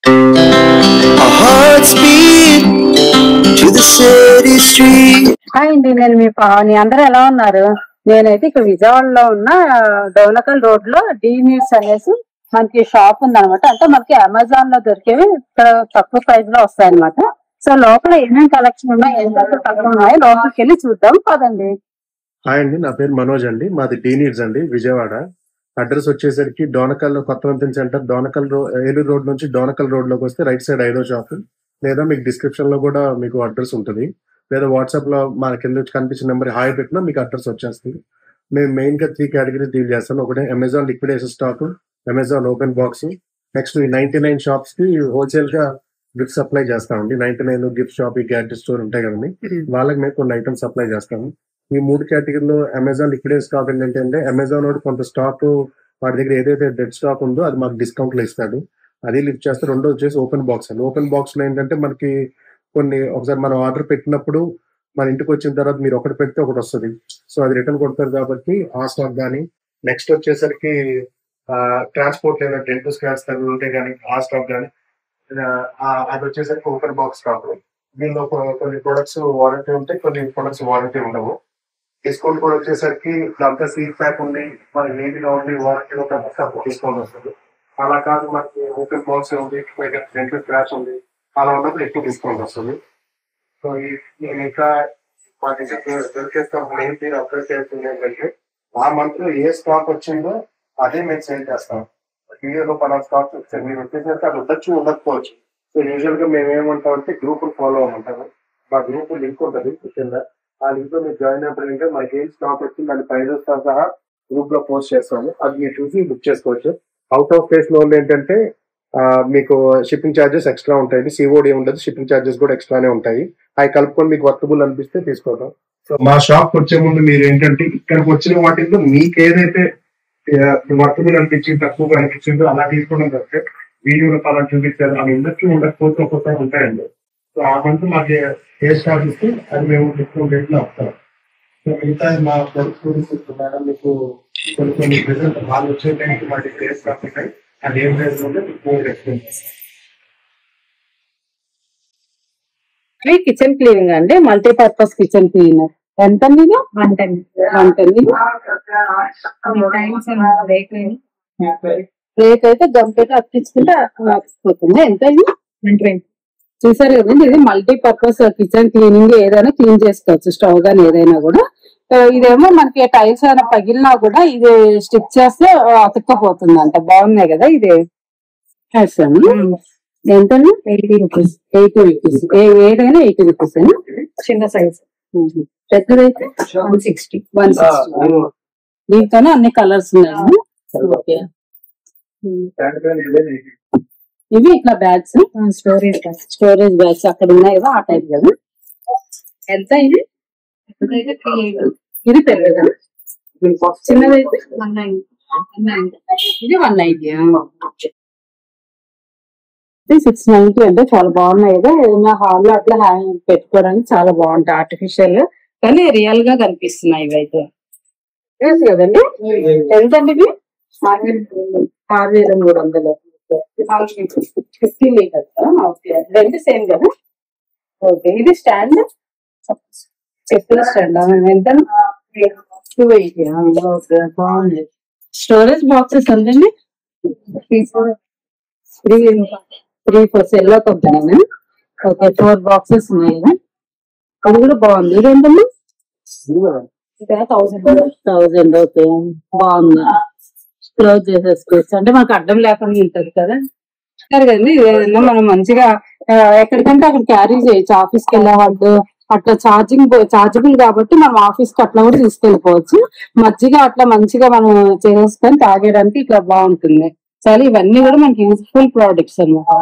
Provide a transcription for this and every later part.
Our hearts beat to the city street. Hi అండి నేను మీ పావని అందరూ ఎలా ఉన్నారు నేనైతే ఇక్కడ విజయవాడలో ఉన్న డౌనకల్ రోడ్ లో డి నీడ్స్ అనేసి మనకి షాప్ ఉందన్నమాట అంటే మనకి అమెజాన్ లో దొరికేవి ఇక్కడ తక్కువ ప్రైస్ లో వస్తాయి అనమాట సో లోపల ఏమేమి కలెక్షన్ ఉన్నాయి ఎంత తక్కువ ఉన్నాయి లోపలికి వెళ్ళి చూద్దాం పదండి హాయ్ అండి నా పేరు మనోజ్ అండి మాది టీ నీడ్స్ అండి విజయవాడ అడ్రస్ వచ్చేసరికి డోనకల్ కొత్త వంతెన సెంటర్ డోనకల్ రో ఏలూరు రోడ్ నుంచి డోనకల్ రోడ్ లోకి వస్తే రైట్ సైడ్ ఐదో షాప్ లేదా మీకు డిస్క్రిప్షన్ లో కూడా మీకు అడ్రస్ ఉంటుంది లేదా వాట్సాప్ లో మన కింద వచ్చి కనిపించిన నెంబర్ హాయ్ పెట్టినా మీకు అడ్రస్ వచ్చేస్తుంది మేము మెయిన్ గా త్రీ కేటగిరీస్ డీల్ చేస్తాం ఒకటి Amazon liquidation stock Amazon open box next ఈ నైన్టీ నైన్ షాప్స్ కి హోల్సేల్ గా గిఫ్ట్ సప్లై చేస్తామండి నైన్టీ నైన్ గిఫ్ట్ షాప్ ఈ గ్యాడ్జెట్ స్టోర్ ఉంటాయి కదండి వాళ్ళకి మేము కొన్ని ఐటమ్స్ సప్లై చేస్తాము ఈ మూడు కేటగిరీలో అమెజాన్ లిక్విడేట్ స్టాక్ ఏంటంటే అమెజాన్ వాడు కొంత స్టాక్ వాడి దగ్గర ఏదైతే డెడ్ స్టాక్ ఉందో అది మాకు డిస్కౌంట్ లో ఇస్తాడు అది లిఫ్ట్ చేస్తే రెండో వచ్చేసి ఓపెన్ బాక్స్ అండి ఓపెన్ బాక్స్ లో ఏంటంటే మనకి కొన్ని ఒకసారి మనం ఆర్డర్ పెట్టినప్పుడు మన ఇంటికి వచ్చిన తర్వాత మీరు ఒకటి పెడితే ఒకటి వస్తుంది సో అది రిటర్న్ కొడతారు కాబట్టి ఆ స్టాక్ కానీ నెక్స్ట్ వచ్చేసరికి ట్రాన్స్పోర్ట్ లేదా డెంటల్ స్క్రాచ్ ఉంటే కానీ ఆ స్టాక్ కానీ అది వచ్చేసరికి ఓపెన్ బాక్స్ స్టాక్ దీనిలో కొ- కొన్ని ప్రొడక్ట్స్ వారంటీ ఉంటాయి కొన్ని ప్రొడక్ట్స్ వారంటీ ఉండవు డిస్కౌంట్ కూడా వచ్చేసరికి అంతా సీట్ ప్యాక్ ఉంది మనకి నీట్గా ఉంది వారంటీలో తక్కువ డిస్కౌంట్ వస్తుంది అలా కాదు మనకి ఓపెన్ బాక్స్ ఉంది డెంటల్ స్క్రాచ్ ఉంది అలా ఉన్నప్పుడు ఎక్కువ డిస్కౌంట్ వస్తుంది సో ఈ ఈ ఇంకా మా దగ్గర దొరికే స్టాక్ మెయిన్ పేరు అప్డేట్ చేస్తుంది ఏంటంటే ఆ మంత్ లో ఏ స్టాక్ వచ్చిందో అదే మేము సేల్ చేస్తాం ఇయర్ లో పలానా స్టాక్ వచ్చాయి మీరు వచ్చేసరికి అది ఉండొచ్చు ఉండకపోవచ్చు సో యూజువల్ గా మేము ఏమంటాం అంటే గ్రూప్ ఫాలో అవ్వమంటాము మా గ్రూప్ లింక్ ఉంటుంది కింద ఆ లింక్ లో మీరు జాయిన్ అయిపోయింటే మనకి ఏం స్టాక్ వచ్చింది దాని ప్రైజెస్ తో సహా గ్రూప్ లో పోస్ట్ చేస్తాము అది మీరు చూసి బుక్ చేసుకోవచ్చు అవుట్ ఆఫ్ స్టేషన్ వాళ్ళు ఏంటంటే ఆ, మీకు షిప్పింగ్ ఛార్జెస్ ఎక్స్ట్రా ఉంటాయి సిఓడి ఉండదు షిప్పింగ్ ఛార్జెస్ కూడా ఎక్స్ట్రానే ఉంటాయి అవి కలుపుకొని మీకు వర్తబుల్ అనిపిస్తే తీసుకోవడం సో మా షాప్ వచ్చే ముందు మీరు ఏంటంటే ఇక్కడికి వచ్చిన వాటిల్లో మీకు ఏదైతే వర్తబుల్ అనిపించింది తక్కువగా అనిపించిందో అలా తీసుకోవడం తప్పితే వీడియోలో అలా చూపించారు అవి ఉండొచ్చు ఉండకపోతే ఒక్కొక్కసారి ఉంటాయండి సో ఆ మంత్ మాకు ఏ స్టాక్ ఇస్తే అది మేము డిస్కౌంట్ రేట్ లో వస్తాం సో మిగతా మా ప్రొడక్ట్స్ గురించి ఇప్పుడు మేడం మీకు కొన్ని కొన్ని ప్రెసెంట్ వాళ్ళు వచ్చే టైంకి మా దగ్గర ఏ స్టాక్ ఉంటాయి అది ఏం ప్రైస్ ఉంటే మీకు ఫోన్ ఎక్స్ప్లెయిన్ చేస్తాం ఇది కిచెన్ క్లీనింగ్ అండి మల్టీపర్పస్ కిచెన్ క్లీనర్ ఎంత మీరు one ten one ten rate అయితే గంపెట్టి అతికించుకుంటే అతికిపోతుంది ఎంత ఇది చూసారు కదండి ఇది మల్టీపర్పస్ కిచెన్ క్లీనింగ్ ఏదైనా క్లీన్ చేసుకోవచ్చు స్టవ్ గానీ ఏదైనా కూడా ఆ, ఇదేమో మనకి టైల్స్ అయినా పగిలినా కూడా ఇది స్టిక్ చేస్తే అతుక్కపోతుంది అంట బాగున్నాయి కదా ఇది వేస్తాను ఎంతండి ఎయిటీ రూపీస్ ఎయిటీ రూపీస్ ఏదైనా ఎయిటీ రూపీస్ చిన్న సైజ్ పెద్దదైతే వన్ సిక్స్టీ వన్ సిక్స్టీ దీంతోనే అన్ని కలర్స్ ఉన్నాయి ఓకే ఇవి ఇట్లా బ్యాగ్స్ స్టోరేజ్ స్టోరేజ్ బ్యాగ్స్ అక్కడ ఉన్నాయి కదా ఆ టైప్ కదా ఎంత ఇది ఇది పెద్దదా చిన్నదైతే ఇది వన్ నైన్టీ సిక్స్ నైన్టీ అంటే చాలా బాగున్నాయి కదా ఏదైనా హాల్ లో అట్లా హ్యాంగ్ పెట్టుకోవడానికి చాలా బాగుంటాయి ఆర్టిఫిషియల్ కానీ రియల్ గా కనిపిస్తున్నాయి ఇవి అయితే తెలుసు కదండి ఎంతండి ఇవి ఆరు వేల మూడు వందలు ఫిఫ్టీన్ లీటర్స్ ఓకే రెండు సేమ్ కదా ఓకే ఇది స్టాండ్ చెప్పుల స్టాండ్ ఎంత టూ ఎయిటీ ఓకే బాగుంది స్టోరేజ్ బాక్సెస్ అంతండి three three four yellow company okay four boxes ఉన్నాయి కదా అది కూడా బాగుంది ఇది ఏంటండి థౌసండ్ థౌసండ్ ఓకే బాగుంది క్లోజ్ చేసేసుకోవచ్చు అంటే మనకు అడ్డం లేకుండా ఉంటుంది కదా సరే కదండి ఇదేదన్నా మనం మంచిగా ఆ, ఎక్కడికంటే అక్కడ క్యారీ చేయొచ్చు ఆఫీస్ కి వెళ్ళే వాళ్ళు అట్లా ఛార్జింగ్ ఛార్జబుల్ కాబట్టి మనం ఆఫీస్ కి అట్లా కూడా తీసుకెళ్ళిపోవచ్చు మజ్జిగ అట్లా మంచిగా మనం చేసుకొని తాగేయడానికి ఇట్లా బాగుంటుంది సరే ఇవన్నీ కూడా మనకి యూస్ఫుల్ ప్రోడక్ట్స్ అన్నమాట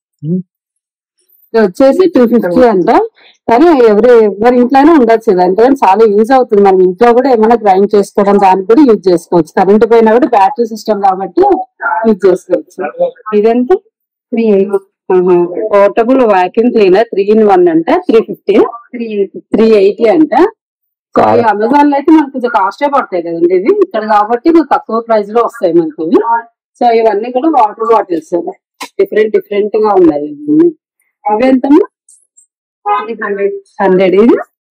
ఇది వచ్చేసి టూ ఫిఫ్టీ అంట కానీ ఎవరి ఎవరి ఇంట్లోనే ఉండొచ్చు ఇది అంటే చాలా యూజ్ అవుతుంది మనం ఇంట్లో కూడా ఏమైనా గ్రైండ్ చేసుకోవడం దానికి కూడా యూజ్ చేసుకోవచ్చు కరెంట్ పోయినా కూడా బ్యాటరీ సిస్టమ్ కాబట్టి యూజ్ చేసుకోవచ్చు ఇదంతా three portable vacuum cleaner three in one అంట three fifty three eighty three eighty అంట అమెజాన్ లో అయితే మనకు కొంచెం కాస్టే పడతాయి కదండి ఇవి ఇక్కడ కాబట్టి కొంచెం తక్కువ ప్రైస్ లో వస్తాయి మనకి ఇవి సో ఇవన్నీ కూడా వాటర్ బాటిల్స్ డిఫరెంట్ డిఫరెంట్ గా ఉన్నాయి ఇవన్నీ. అవి ఎంతమ్మా హండ్రెడ్ ఇది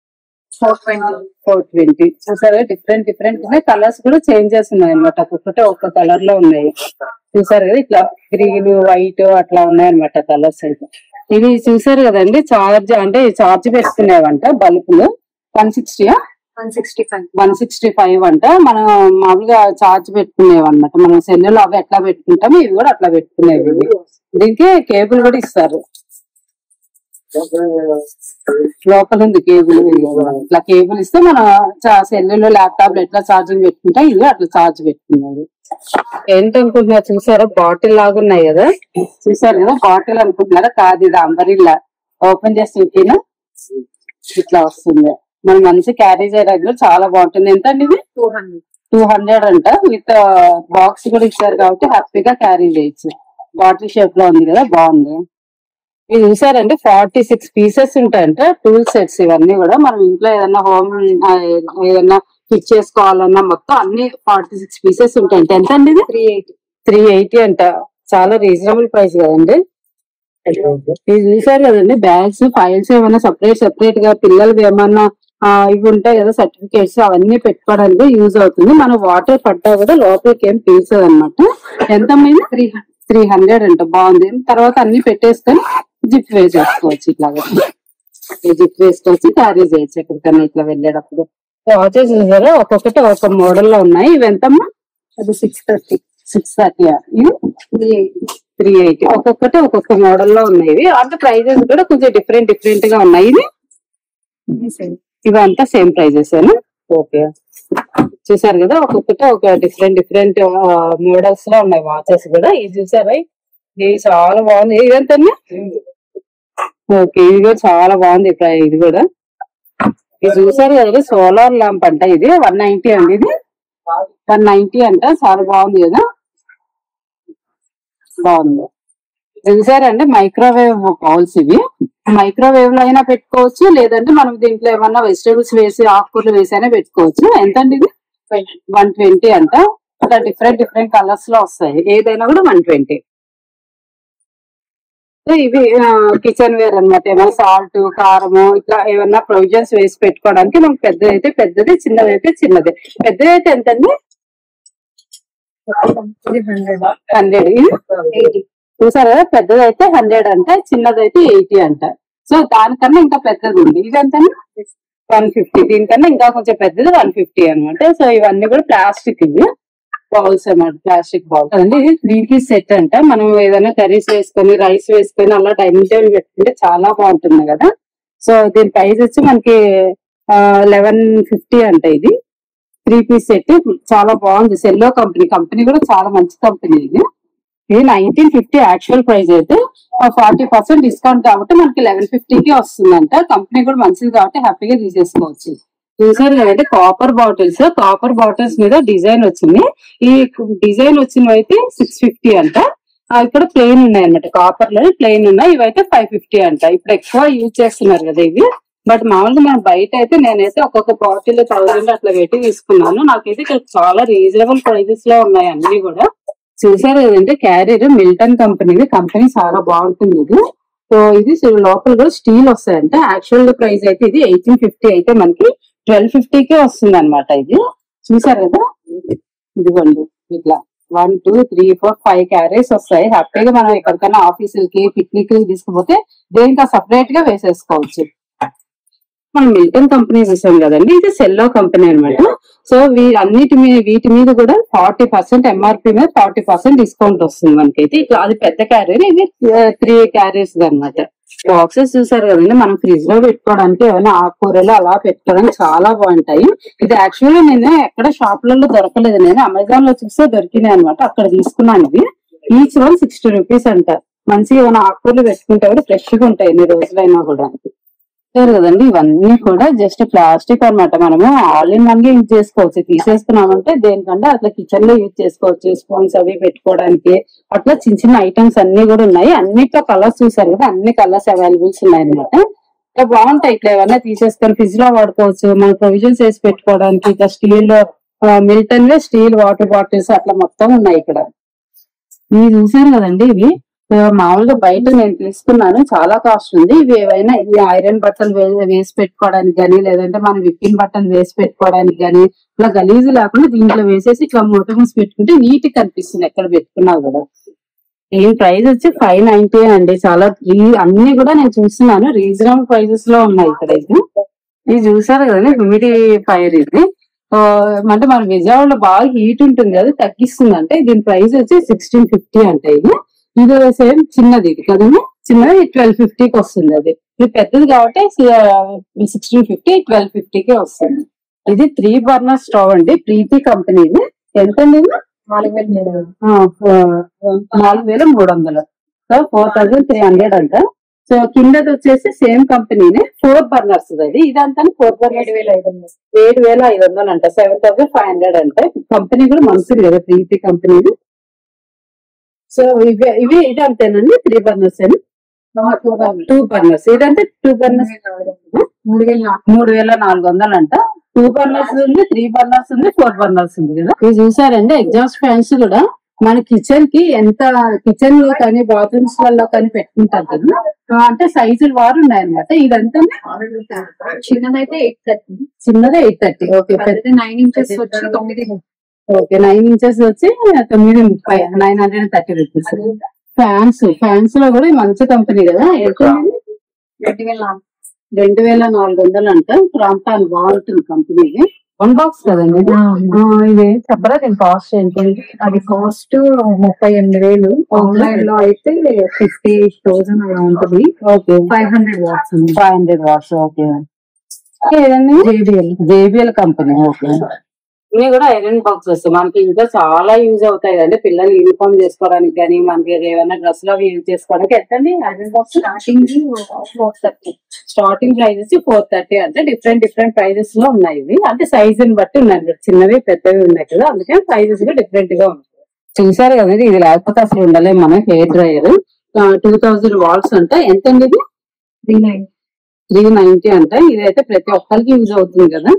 ఫోర్ ట్వంటీ చూసారా డిఫరెంట్ డిఫరెంట్ ఉన్నాయి కలర్స్ కూడా చేంజెస్ ఉన్నాయి అనమాట ఒక్కొక్కటి ఒక్క కలర్ లో ఉన్నాయి చూసారు కదా ఇట్లా గ్రీన్ వైట్ అట్లా ఉన్నాయి అనమాట కలర్స్ అయితే ఇవి చూసారు కదండి చార్జ్ అంటే చార్జ్ పెట్టుకునేవంట బల్బులు వన్ సిక్స్టీయా one sixty five one sixty five అంట మనం మామూలుగా చార్జ్ పెట్టుకునేవి అనమాట మనం సెల్లులో అవి ఎట్లా పెట్టుకుంటామో ఇవి కూడా అట్లా పెట్టుకునేవి ఇవి. దీనికి కేబుల్ కూడా ఇస్తారు లోపల ఉంది కేబుల్ ఇట్లా కేబుల్ ఇస్తే మన సెల్లులో ల్యాప్టాప్ ఎట్లా ఛార్జింగ్ పెట్టుకుంటా ఇది అట్లా ఛార్జ్ పెట్టుకునేది ఏంటనుకుంటున్నారు చూసారా బాటిల్ లాగా ఉన్నాయి కదా చూసారు కదా బాటిల్ అనుకుంటున్నారా కాదు ఇది అంబరిల్లా ఓపెన్ చేసి చూపినా ఇట్లా వస్తుంది మనం మంచి క్యారీ చేయడానికి కూడా చాలా బాగుంటుంది ఎంత అండి ఇది టూ హండ్రెడ్ టూ హండ్రెడ్ అంట విత్ బాక్స్ కూడా ఇచ్చారు కాబట్టి హ్యాపీగా క్యారీ చేయొచ్చు బాటిల్ షేప్ లో ఉంది కదా బాగుంది ఇది చూసారంటే ఫార్టీ సిక్స్ పీసెస్ ఉంటాయంట టూల్ సెట్స్ ఇవన్నీ కూడా మనం ఇంట్లో ఏదన్నా హోమ్ ఏదన్నా ఫిట్ చేసుకోవాలన్నా మొత్తం అన్ని ఫార్టీ సిక్స్ పీసెస్ ఉంటాయంట ఎంత అండి ఇది త్రీ ఎయిటీ త్రీ ఎయిటీ అంట చాలా రీజనబుల్ ప్రైస్ కదండి ఇది చూసారు కదండి బ్యాగ్స్ ఫైల్స్ ఏమైనా సపరేట్ సెపరేట్ గా పిల్లలవి ఏమన్నా ఆ, ఇవి ఉంటాయి కదా సర్టిఫికేట్స్ అవన్నీ పెట్టుకోవడానికి యూజ్ అవుతుంది మనం వాటర్ పడ్డా కూడా లోపలికి ఏం పీల్చదు అనమాట ఎంత త్రీ త్రీ హండ్రెడ్ అంట బాగుంది తర్వాత అన్ని పెట్టేసుకొని జిప్ వేసేసుకోవచ్చు ఇట్లాగా ఈ జిప్ వేసుకొచ్చి క్యారీ చేయొచ్చు ఎక్కడికైనా ఇట్లా వెళ్ళేటప్పుడు వాచెస్ చూసారా ఒక్కొక్కటి ఒక మోడల్ లో ఉన్నాయి ఇవి ఎంతమ్మా అది సిక్స్ థర్టీ సిక్స్ థర్టీ ఇది త్రీ ఎయిటీ త్రీ ఎయిటీ ఒక్కొక్కటి ఒక్కొక్క మోడల్ లో ఉన్నాయి ఇవి అంటే ప్రైజెస్ కూడా కొంచెం డిఫరెంట్ డిఫరెంట్ గా ఉన్నాయి ఇది ఇవంతా సేమ్ ప్రైజెస్ ఓకే చూసారు కదా ఒక్కొక్కటి ఒక డిఫరెంట్ డిఫరెంట్ మోడల్స్ లో ఉన్నాయి వాచెస్ కూడా ఇది చూసారా ఇది చాలా బాగుంది ఇదంతా ఓకే ఇది కూడా చాలా బాగుంది ప్ర- ఇది కూడా ఇది చూసారు కదా సోలార్ ల్యాంప్ అంట ఇది వన్ నైన్టీ అండి ఇది వన్ నైన్టీ అంట చాలా బాగుంది కదా బాగుంది చూసారంటే మైక్రోవేవ్ బౌల్స్ ఇవి మైక్రోవేవ్ లో అయినా పెట్టుకోవచ్చు లేదంటే మనం దీంట్లో ఏమన్నా వెజిటేబుల్స్ వేసి ఆకుకూరలు వేసి అయినా పెట్టుకోవచ్చు ఎంత అండి ఇది వన్ ట్వంటీ అంట అట్లా డిఫరెంట్ డిఫరెంట్ కలర్స్ లో వస్తాయి ఏదైనా కూడా వన్ ట్వంటీ సో ఇవి కిచెన్ వేర్ అన్నమాట ఏమైనా సాల్ట్ కారము ఇట్లా ఏమన్నా ప్రొవిజన్స్ వేసి పెట్టుకోవడానికి మనకి పెద్దది అయితే పెద్దది చిన్నది అయితే చిన్నది పెద్దది అయితే ఎంత అండి ఇది హండ్రెడ్ హండ్రెడ్ ఎయిటీ చూసారు కదా పెద్దది అయితే హండ్రెడ్ అంట చిన్నది అయితే ఎయిటీ అంట సో దానికన్నా ఇంకా పెద్దది ఉంది ఇదంతా వన్ ఫిఫ్టీ దీనికన్నా ఇంకా కొంచెం పెద్దది వన్ ఫిఫ్టీ అనమాట సో ఇవన్నీ కూడా ప్లాస్టిక్ ఇవి బౌల్స్ అన్నమాట ప్లాస్టిక్ బౌల్స్ అండి ఇది త్రీ పీస్ సెట్ అంట మనం ఏదైనా కర్రీస్ వేసుకొని రైస్ వేసుకొని అలా డైనింగ్ టేబుల్ పెట్టుకుంటే చాలా బాగుంటుంది కదా సో దీని ప్రైస్ వచ్చి మనకి లెవెన్ ఫిఫ్టీ అంట ఇది త్రీ పీస్ సెట్ చాలా బాగుంది సెల్లో కంపెనీ కంపెనీ కూడా చాలా మంచి కంపెనీ ఇది ఇది నైన్టీన్ ఫిఫ్టీ యాక్చువల్ ప్రైస్ అయితే ఫార్టీ పర్సెంట్ డిస్కౌంట్ కాబట్టి మనకి లెవెన్ ఫిఫ్టీకి వస్తుందంట కంపెనీ కూడా మంచిది కాబట్టి హ్యాపీగా తీసేసుకోవచ్చు చూసారు కదండి కాపర్ బాటిల్స్ కాపర్ బాటిల్స్ మీద డిజైన్ వచ్చింది ఈ డిజైన్ వచ్చినవి అయితే సిక్స్ ఫిఫ్టీ అంట ఆ, ఇక్కడ ప్లెయిన్ ఉన్నాయి అనమాట కాపర్ లో ప్లెయిన్ ఉన్నాయి ఇవైతే ఫైవ్ ఫిఫ్టీ అంట ఇప్పుడు ఎక్కువ యూజ్ చేస్తున్నారు కదా ఇవి బట్ మామూలుగా మనం బయట అయితే నేనైతే ఒక్కొక్క బాటిల్ థౌసండ్ అట్లా పెట్టి తీసుకున్నాను నాకైతే ఇక్కడ చాలా రీజనబుల్ ప్రైజెస్ లో ఉన్నాయి అన్ని కూడా చూసారు కదంటే క్యారియర్ మిల్టన్ కంపెనీది కంపెనీ చాలా బాగుంటుంది ఇది సో ఇది సో లోపల కూడా స్టీల్ వస్తాయంట యాక్చువల్ ప్రైస్ అయితే ఇది ఎయిటీన్ ఫిఫ్టీ అయితే మనకి ట్వెల్వ్ ఫిఫ్టీకే వస్తుంది అనమాట ఇది చూసారు కదా ఇదిగోండి ఇట్లా one two three four five carries వస్తాయి హ్యాపీగా మనం ఎక్కడికైనా ఆఫీసులకి పిక్నిక్ తీసుకుపోతే దేనికి సపరేట్ గా వేసేసుకోవచ్చు మనం మిల్టన్ కంపెనీ చూసాం కదండి ఇది సెల్లో కంపెనీ అన్నమాట సో వీ అన్నిటి మీద వీటి మీద కూడా ఫార్టీ పర్సెంట్ ఎంఆర్పి మీద ఫార్టీ పర్సెంట్ డిస్కౌంట్ వస్తుంది మనకైతే ఇట్లా అది పెద్ద క్యారియర్ ఇది త్రీ క్యారియర్స్ అన్నమాట బాక్సెస్ చూసారు కదండి మనం ఫ్రిడ్జ్ లో పెట్టుకోవడానికి ఏమైనా ఆకుకూరలు అలా పెట్టుకోవడానికి చాలా బాగుంటాయి ఇది యాక్చువల్లీ నేను ఎక్కడ షాపులలో దొరకలేదు నేను అమెజాన్ లో చూస్తే దొరికినాయి అనమాట అక్కడ తీసుకున్నాను ఇవి ఈచ్ వన్ సిక్స్టీ రూపీస్ అంట మంచిగా ఏమైనా ఆకుకూరలు పెట్టుకుంటే కూడా ఫ్రెష్ గా ఉంటాయి ఎన్ని రోజులైనా కూడా చూసారు కదండి ఇవన్నీ కూడా జస్ట్ ప్లాస్టిక్ అన్నమాట మనము ఆల్ ఇన్ వన్ గా యూజ్ చేసుకోవచ్చు తీసేసుకున్నామంటే దేనికంటే అట్లా కిచెన్ లో యూజ్ చేసుకోవచ్చు స్పూన్స్ అవి పెట్టుకోవడానికి అట్లా చిన్న చిన్న ఐటమ్స్ అన్ని కూడా ఉన్నాయి అన్నిట్లో కలర్స్ చూసారు కదా అన్ని కలర్స్ అవైలబుల్స్ ఉన్నాయి అనమాట ఇట్లా బాగుంటాయి ఇట్లా ఏమన్నా తీసేసుకొని ఫ్రిడ్జ్ లో వాడుకోవచ్చు మన ప్రొవిజన్స్ వేసి పెట్టుకోవడానికి ఇట్లా steel Milton steel water bottles అట్లా మొత్తం ఉన్నాయి ఇక్కడ ఇవి చూసారు కదండి ఇవి సో మామూలుగా బయట నేను తీసుకున్నాను చాలా కాస్ట్ ఉంది ఇవి ఏవైనా ఇవి ఐరన్ బట్టలు వే- వేసి పెట్టుకోవడానికి కానీ లేదంటే మనం విప్పిన బట్టలు వేసి పెట్టుకోవడానికి కానీ ఇలా గలీజు లేకుండా దీంట్లో వేసేసి ఇట్లా మూట మూసి పెట్టుకుంటే నీట్ గా కనిపిస్తుంది ఎక్కడ పెట్టుకున్నా కూడా దీని ప్రైస్ వచ్చి ఫైవ్ నైన్టీ అండి చాలా రీ- అన్ని కూడా నేను చూస్తున్నాను రీజనబుల్ ప్రైజెస్ లో ఉన్నాయి ఇక్కడ అయితే ఇది చూసారు కదండి హ్యూమిడి ఫైర్ ఇది ఆ, అంటే మన విజయవాడలో బాగా హీట్ ఉంటుంది కదా తగ్గిస్తుంది అంటే దీని ప్రైస్ వచ్చి సిక్స్టీన్ ఫిఫ్టీ అంటే ఇది ఇది సేమ్ చిన్నది ఇది కదండి చిన్నది ట్వెల్వ్ ఫిఫ్టీకి వస్తుంది అది ఇది పెద్దది కాబట్టి సిక్స్టీన్ ఫిఫ్టీ ట్వెల్వ్ ఫిఫ్టీకి వస్తుంది ఇది త్రీ బర్నర్ స్టవ్ అండి ప్రీతి కంపెనీది ఎంత అండి ఇది? నాలుగు వేల మూడు వందలు. ఆ, ఫో- నాలుగు వేల మూడు వందలు so four thousand three hundred అంట సో కిందది వచ్చేసి సేమ్ కంపెనీనే ఫోర్ బర్నర్స్ అది ఇదంతా ఫోర్ ఏడు బర్నర్స్ వేల ఐదు వందలు ఏడు వేల ఐదు వందలు అంట సెవెన్ థౌసండ్ ఫైవ్ హండ్రెడ్ అంటే కంపెనీ కూడా మంచిది కదా ప్రీతి కంపెనీది సో ఇవి ఇవి ఇది అంతేనండి త్రీ బర్నర్స్ అని టూ బర్నర్స్ ఇదంటే టూ బర్నర్స్ మూడు వేల నాలుగు మూడు వేల నాలుగు వందలు అంట టూ బర్నర్స్ ఉంది త్రీ బర్నర్స్ ఉంది ఫోర్ బర్నర్స్ ఉంది కదా ఇది చూసారండి ఎగ్జాస్ట్ ఫ్యాన్స్ కూడా మన కిచెన్ కి ఎంత కిచెన్ లో కానీ బాత్రూమ్స్ లలో కానీ పెట్టుకుంటారు కదా ఆ, అంటే సైజులు వారు ఉన్నాయన్నమాట ఇదంతా చిన్నదైతే ఎయిట్ థర్టీ చిన్నది ఎయిట్ థర్టీ ఓకే పెద్దది నైన్ ఇంచెస్ వచ్చి తొమ్మిది ఓకే నైన్ ఇంచెస్ వచ్చి తొమ్మిది ముప్పై nine hundred thirty rupees fans fans లో కూడా మంచి కంపెనీ కదా ఎంత ఉంది? రెండు వేల నాలుగు రెండు వేల నాలుగు వందలు అంట క్రాంప్టాన్ బాగుంటుంది కంపెనీ వన్ బాక్స్ కదండి ఇది? ఆ, ఇది చెప్పరా దీని కాస్ట్ ఏంటి అది కాస్ట్ ముప్పై ఎనిమిది వేలు ఆన్లైన్ లో అయితే ఫిఫ్టీ ఎయిట్ థౌసండ్ అలా ఉంటుంది ఓకే ఫైవ్ హండ్రెడ్ వాట్స్ ఉంది ఫైవ్ హండ్రెడ్ వాట్స్ ఓకే ఏదండి జేబిఎల్ జేబిఎల్ కంపెనీ ఓకే ఇవి కూడా ఐరన్ బాక్సెస్ మనకి ఇంకా చాలా యూజ్ అవుతాయి కదండి పిల్లలు యూనిఫామ్ చేసుకోవడానికి కానీ మనకి ఏమైనా డ్రెస్ లో యూజ్ చేసుకోవడానికి ఎంతండి iron box starting four thirty starting prices four thirty అంటే డిఫరెంట్ డిఫరెంట్ ప్రైజెస్ లో ఉన్నాయి ఇవి అంటే సైజ్ ని బట్టి ఉన్నాయి చిన్నవి పెద్దవి ఉన్నాయి కదా అందుకే ప్రైజెస్ కూడా డిఫరెంట్ గా ఉంటాయి చూసారు కదండి ఇది లేకపోతే అసలు ఉండలేము మనం hair dryer two thousand watts అంటే ఎంత అండి ఇది త్రీ నైన్ త్రీ నైన్టీ అంట ఇదైతే ప్రతి ఒక్కరికి యూజ్ అవుతుంది కదా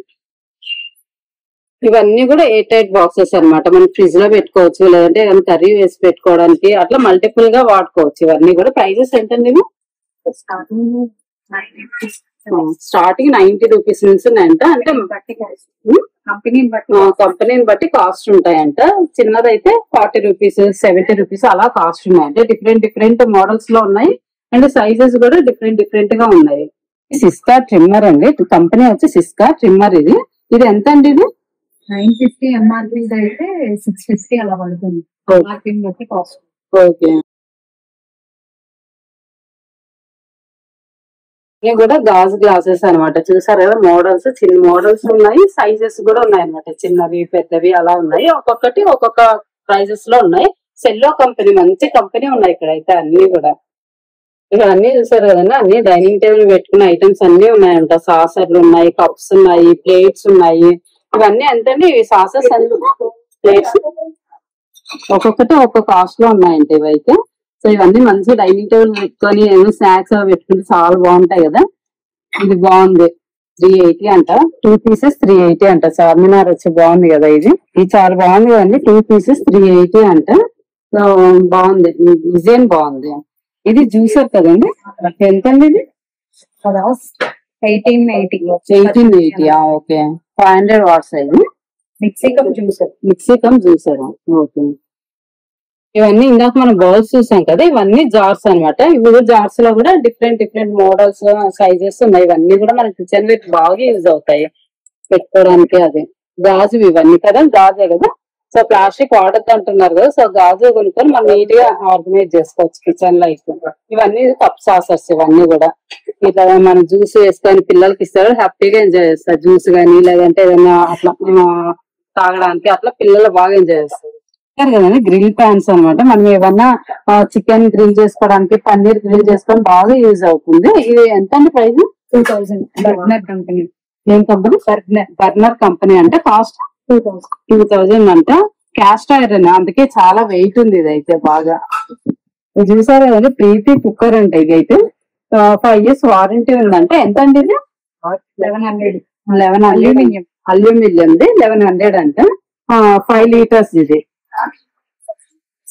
ఇవన్నీ కూడా ఎయిట్ ఎయిట్ బాక్సెస్ అన్నమాట మనం ఫ్రిడ్జ్ లో పెట్టుకోవచ్చు లేదంటే ఏదైనా కర్రీ వేసి పెట్టుకోవడానికి అట్లా మల్టిపుల్ గా వాడుకోవచ్చు ఇవన్నీ కూడా ప్రైజెస్ ఏంటండి ఇవి starting nine starting ninety rupees నుంచి ఉన్నాయంట అంటే బట్టి కంపెనీ బట్టి కంపెనీని బట్టి కాస్ట్ ఉంటాయంట చిన్నదైతే ఫార్టీ రూపీస్ సెవెంటీ రూపీస్ అలా కాస్ట్ ఉన్నాయంటే డిఫరెంట్ డిఫరెంట్ మోడల్స్ లో ఉన్నాయి అండ్ సైజెస్ కూడా డిఫరెంట్ డిఫరెంట్ గా ఉన్నాయి సిస్కా ట్రిమ్మర్ అండి కంపెనీ వచ్చి సిస్కా ట్రిమ్మర్ ఇది ఇది ఎంత అండి ఇది నైన్ ఫిఫ్టీ ఎంఆర్పీ అయితే సిక్స్ ఫిఫ్టీ అలా పడుతుంది Okay. ఎంఆర్పీ బట్టి కాస్ట్ ఓకే ఇవి కూడా గాజు గ్లాసెస్ అన్నమాట చూసారు కదా మోడల్స్ చిన్న మోడల్స్ ఉన్నాయి సైజెస్ కూడా ఉన్నాయి అన్నమాట చిన్నవి పెద్దవి అలా ఉన్నాయి ఒక్కొక్కటి ఒక్కొక్క ప్రైజెస్ లో ఉన్నాయి సెల్లో కంపెనీ మంచి కంపెనీ ఉన్నాయి ఇక్కడ అయితే అన్ని కూడా ఇక్కడ అన్ని చూసారు కదండి అన్ని డైనింగ్ టేబుల్ పెట్టుకున్న ఐటమ్స్ అన్ని ఉన్నాయంట సాసర్లు ఉన్నాయి కప్స్ ఉన్నాయి ప్లేట్స్ ఉన్నాయి ఇవన్నీ ఎంతండి ఇవి సాసర్స్ ప్లేట్స్ ఒక్కొక్కటి ఒక్కొక్క కాస్ట్ లో ఉన్నాయంట ఇవైతే సో ఇవన్నీ మంచి డైనింగ్ టేబుల్ పెట్టుకొని ఏమో స్నాక్స్ అవి పెట్టుకుంటే చాలా బాగుంటాయి కదా ఇది బాగుంది త్రీ ఎయిటీ అంట టూ పీసెస్ త్రీ ఎయిటీ అంట చార్మినార్ వచ్చి బాగుంది కదా ఇది ఇది చాలా బాగుంది కదండి టూ పీసెస్ త్రీ ఎయిటీ అంట సో బాగుంది డిజైన్ బాగుంది ఇది జ్యూసర్ కదండి ఎంత అండి ఇది eighteen eighty eighteen eighty okay five hundred watts ఇది mixie cup juicer mixie cum juicer okay ఇవన్నీ ఇందాక మనం బౌల్స్ చూసాం కదా ఇవన్నీ జార్స్ అన్నమాట ఇవి జార్స్ లో కూడా డిఫరెంట్ డిఫరెంట్ మోడల్స్ సైజెస్ ఉన్నాయి ఇవన్నీ కూడా మన కిచెన్ లో బాగా యూజ్ అవుతాయి పెట్టుకోవడానికి అది గాజు ఇవన్నీ కదా గాజే కదా సో ప్లాస్టిక్ వాడద్దు అంటున్నారు కదా సో గాజు కొనుక్కొని మనం నీట్ గా ఆర్గనైజ్ చేసుకోవచ్చు కిచెన్ లో అయితే ఇవన్నీ కప్ సాసర్స్ ఇవన్నీ కూడా ఇట్లా మనం జ్యూస్ వేసుకొని పిల్లలకి ఇస్తారు హ్యాపీగా ఎంజాయ్ చేస్తారు జ్యూస్ కానీ లేదంటే ఏదైనా అట్లా ఆ, తాగడానికి అట్లా పిల్లలు బాగా ఎంజాయ్ చేస్తారు చెప్పారు కదండి గ్రిల్ ప్యాన్స్ అన్నమాట మనం ఏమన్నా చికెన్ గ్రిల్ చేసుకోవడానికి పన్నీర్ గ్రిల్ చేసుకోవడం బాగా యూజ్ అవుతుంది ఇది ఎంత అండి price two thousand burner company ఏం కంపెనీ బర్నర్ బర్నర్ కంపెనీ అంటే cost two thousand two thousand అంట క్యాస్ట్ ఐరన్ అందుకే చాలా వెయిట్ ఉంది ఇది అయితే బాగా ఇది చూసారు కదండి ప్రీతి కుక్కర్ అంట ఇది అయితే ఫైవ్ ఇయర్స్ వారంటీ ఉందంటే ఎంత అండి ఇది eleven hundred eleven hundred aluminium aluminium eleven hundred అంట ఫైవ్ లీటర్స్ ఇది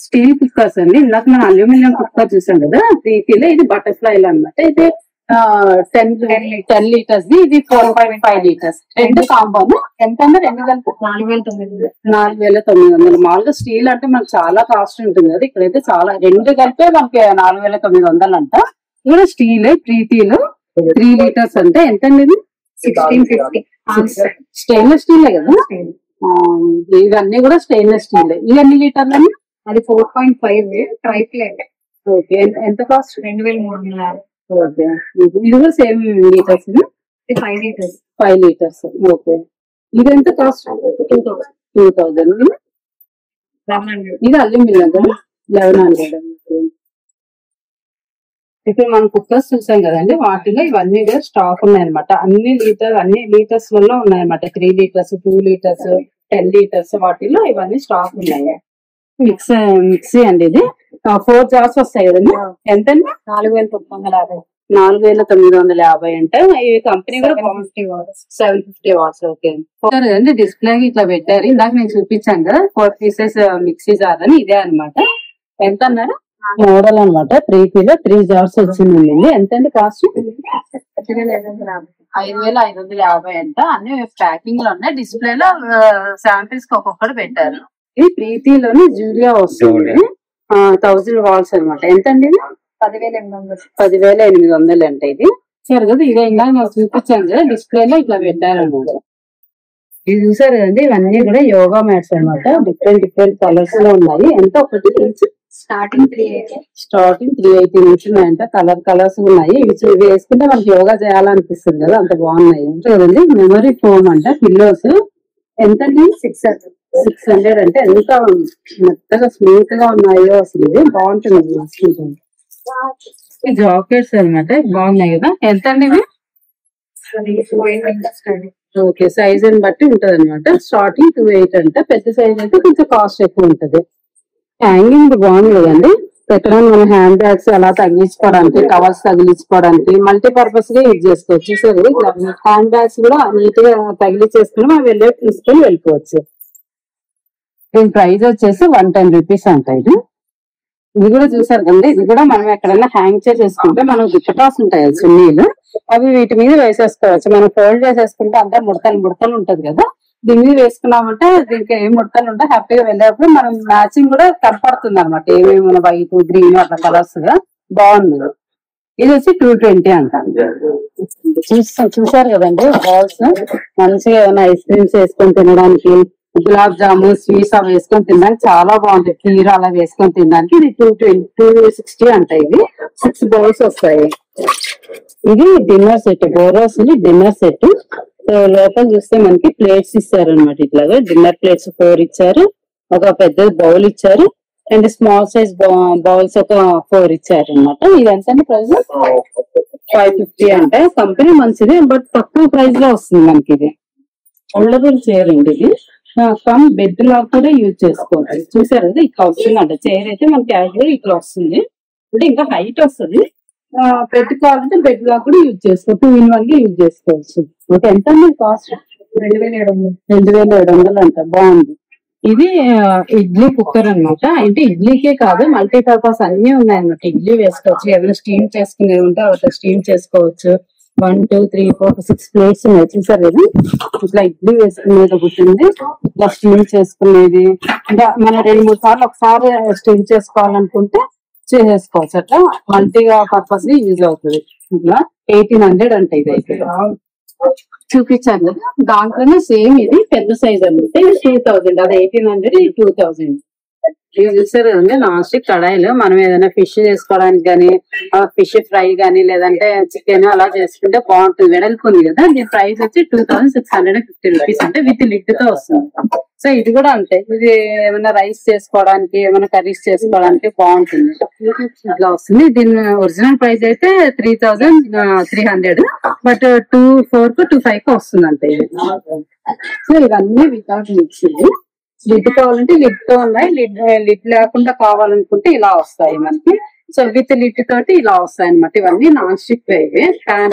స్టీల్ కుక్కర్స్ అండి ఇందాక మనం అల్యూమినియం కుక్కర్ చూసాం కదా ప్రీతిలో ఇది బటర్ఫ్లై అన్నమాట ఇది టెన్ టెన్ లీటర్స్ ది ఇది ఫోర్ పాయింట్ ఫైవ్ లీటర్స్ రెండు కాంబోను ఎంత అంటే రెండు కలిపి నాలుగు వేల తొమ్మిది వందలు. నాలుగు వేల తొమ్మిది వందలు మామూలుగా స్టీల్ అంటే మనకు చాలా కాస్ట్ ఉంటుంది కదా ఇక్కడైతే చాలా రెండు కలిపే మనకి నాలుగు వేల తొమ్మిది వందలు అంట కూడా స్టీల్ ప్రీతిలో త్రీ లీటర్స్ అంటే ఎంత అండి ఇది సిక్స్టీన్ ఫిఫ్టీ స్టెయిన్లెస్ స్టీల్ కదా ఆ, ఇవన్నీ కూడా స్టెయిన్లెస్ స్టీల్ ఇవి ఎన్ని లీటర్లు అండి అది four point five tri plate okay ఎంత- ఎంత కాస్ట్ రెండు వేల మూడు వందల యాభై ఓకే ఇది కూడా సేమ్ లీటర్స్ ఇది five litres five litres okay ఇది ఎంత cost two thousand two thousand eleven hundred ఇది అల్యూమినియం కదా లెవెన్ హండ్రెడ్ ఇప్పుడు మనం కుక్కర్స్ చూసాం కదండి వాటిలో ఇవన్నీ కూడా స్టాక్ ఉన్నాయన్నమాట అన్ని లీటర్ అన్ని లీటర్స్ లలో ఉన్నాయన్నమాట three litres two litres ten litres వాటిలో ఇవన్నీ స్టాక్ ఉన్నాయి మిక్స్ మిక్సీ అండి ఇది ఫోర్ జార్స్ వస్తాయి కదండి ఎంతండి నాలుగు వేల తొమ్మిది వందల యాభై నాలుగు వేల తొమ్మిది వందల యాభై అంటే ఈ కంపెనీ కూడా fifty watts seven fifty watts okay అండి డిస్ప్లే ఇట్లా పెట్టారు ఇందాక నేను చూపించాను కదా ఫోర్ పీసెస్ మిక్సీ జార్ అని ఇదే అన్నమాట ఎంత అన్నారు మోడల్ అనమాట త్రీ కిలో త్రీ జార్స్ వచ్చింది ఎంత అండి కాస్ట్ ఐదు వేల ఐదు వందల యాభై ఐదు వేల ఐదు వందల యాభై అంట అన్ని ప్యాకింగ్ లో ఉన్నాయి డిస్ప్లే లో శాంపిల్స్ కి ఒక్కొక్కటి పెట్టారు ఇది ప్రీతిలోని జూలియా వస్తుంది థౌజండ్ వాల్స్ అనమాట ఎంత అండి ఇది? పదివేల ఎనిమిది వందలు పదివేల ఎనిమిది వందలు అంట ఇది సరే కదా ఇదే ఇంకా నాకు చూపించాను కదా డిస్ప్లే లో ఇట్లా పెట్టారన్నమాట ఇది చూసారు కదండి ఇవన్నీ కూడా యోగా మ్యాట్స్ అన్నమాట డిఫరెంట్ డిఫరెంట్ కలర్స్ లో ఉన్నాయి ఎంత ఒకటి starting three eighty starting three eighty నుంచి ఉన్నాయంట కలర్ కలర్స్ ఉన్నాయి ఇవి చూ- ఇవి వేసుకుంటే మనకి యోగా చేయాలనిపిస్తుంది కదా అంత బాగున్నాయి చూడండి మెమరీ ఫోమ్ అంట పిల్లోస్ ఎంత సిక్స్ సిక్స్ హండ్రెడ్ అంటే ఎంత మెత్తగా స్మూత్ గా ఉన్నాయో అసలు ఇది బాగుంటుంది వేసుకుంటే. ఈ జాకెట్స్ అన్నమాట బాగున్నాయి కదా ఎంత అండి ఇవి ఓకే సైజ్ అని బట్టి ఉంటది అనమాట స్టార్టింగ్ టూ ఎయిట్ అంటే పెద్ద సైజ్ అయితే కొంచెం కాస్ట్ ఎక్కువ ఉంటది హ్యాంగింగ్ బాగుంది కదండి పెట్టడానికి మన హ్యాండ్ బ్యాగ్స్ అలా తగిలించుకోవడానికి టవల్స్ తగిలించుకోవడానికి మల్టీపర్పస్ గా యూజ్ చేసుకోవచ్చు సరే హ్యాండ్ బ్యాగ్స్ కూడా నీట్ గా తగిలించేసుకుని మనం వెళ్ళే తీసుకొని వెళ్ళిపోవచ్చు దీని ప్రైస్ వచ్చేసి వన్ టెన్ రూపీస్ అంట ఇది ఇది కూడా చూసారు కండి ఇది కూడా మనం ఎక్కడైనా హ్యాంగ్ చేసేసుకుంటే మనం దుప్పటాస్ ఉంటాయి కదా చున్నీలు అవి వీటి మీద వేసేసుకోవచ్చు మనం ఫోల్డ్ చేసేసుకుంటే అంతా ముడతలు ముడతలు ఉంటది కదా దీని మీద వేసుకున్నామంటే దీనికి ఏం ముడతలు ఉంటే హ్యాపీగా వెళ్ళేటప్పుడు మనం మ్యాచింగ్ కూడా కనపడుతుంది అనమాట ఏమేమి వైట్ గ్రీన్ అట్లా కలర్స్ గా బాగుంది ఇది వచ్చి టూ ట్వంటీ అంట చూసా చూసారు కదండి బాల్స్ మంచిగా ఏమైనా ఐస్ క్రీమ్స్ వేసుకొని తినడానికి గులాబ్ జాము స్వీట్స్ అవి వేసుకొని తినడానికి చాలా బాగుంటాయి కీర అలా వేసుకొని తినడానికి ఇది టూ ట్వంటీ టూ సిక్స్టీ అంట ఇది సిక్స్ బౌల్స్ వస్తాయి ఇది డిన్నర్ సెట్ బోరోస్ డిన్నర్ సెట్ సో లోపల చూస్తే మనకి ప్లేట్స్ ఇచ్చారు అనమాట ఇట్లాగా డిన్నర్ ప్లేట్స్ ఫోర్ ఇచ్చారు ఒక పెద్ద బౌల్ ఇచ్చారు అండ్ స్మాల్ సైజ్ బౌల్స్ ఒక ఫోర్ ఇచ్చారు అనమాట ఇదంతా ప్రైస్ ఫైవ్ ఫిఫ్టీ అంటే కంపెనీ మంచిది బట్ తక్కువ ప్రైస్ లో వస్తుంది మనకి ఇది ఫోల్డబుల్ చైర్ అండి ఇది కమ్ బెడ్ లాగా కూడా యూజ్ చేసుకోవచ్చు చూసారు కదా ఇట్లా వస్తుంది అంట చైర్ అయితే మనకి యాక్చువల్ ఇట్లా వస్తుంది అంటే ఇంకా హైట్ వస్తుంది బెడ్ కావాలంటే బెడ్ లాగా కూడా యూజ్ చేసుకోవచ్చు టూ ఇన్ వన్ గా యూజ్ చేసుకోవచ్చు ఓకే ఎంత అండి కాస్ట్ రెండు వేల ఏడు వందలు రెండు వేల ఏడు వందలు అంట బాగుంది ఇది ఆ, ఇడ్లీ కుక్కర్ అన్నమాట అంటే ఇడ్లీకే కాదు మల్టీపర్పస్ అన్ని ఉన్నాయన్నమాట ఇడ్లీ వేసుకోవచ్చు ఏమైనా స్టీమ్ చేసుకునేది ఉంటే అట్లా స్టీమ్ చేసుకోవచ్చు one two three four six plates ఉన్నాయి చూసారు కదా ఇట్లా ఇడ్లీ వేసుకునేది ఒకటి ఉంది ఇట్లా స్టీమ్ చేసుకునేది ఇంకా మనం రెండు మూడు సార్లు ఒకసారి స్టీమ్ చేసుకోవాలనుకుంటే చేసేసుకోవచ్చు అట్లా మల్టీగా పర్పస్ యూజ్ అవుతుంది ఇట్లా ఎయిటీన్ హండ్రెడ్ అంటే ఇది అయితే చూపించాను కదా దాంట్లోనే సేమ్ ఇది పెద్ద సైజ్ అనమాట ఇది టూ థౌజండ్ అది ఎయిటీన్ హండ్రెడ్ ఇది టూ థౌజండ్ ఇది చూసారు కదండి నాన్ స్టిక్ కడాయిలు మనం ఏదైనా ఫిష్ చేసుకోవడానికి కానీ ఫిష్ ఫ్రై కానీ లేదంటే చికెన్ అలా చేసుకుంటే బాగుంటుంది వెడల్పు ఉంది కదా దీని ప్రైస్ వచ్చి two thousand six hundred fifty rupees అంటే విత్ లిడ్ తో వస్తుంది సో ఇది కూడా అంతే ఇది ఏమైనా రైస్ చేసుకోవడానికి ఏమైనా కర్రీస్ చేసుకోవడానికి బాగుంటుంది ఇట్లా వస్తుంది దీని ఒరిజినల్ ప్రైస్ అయితే three thousand three hundred but two four కు టూ ఫైవ్ కు వస్తుంది అంతే ఇది సో ఇవన్నీ వితౌట్ మిక్సింగ్ లిడ్ కావాలంటే లిడ్ తో ఉన్నాయి లిడ్ లిడ్ లేకుండా కావాలనుకుంటే ఇలా వస్తాయి మనకి సో విత్ లిడ్ తోటి ఇలా వస్తాయి అనమాట ఇవన్నీ నాన్ స్టిక్ ఇవి ప్యాన్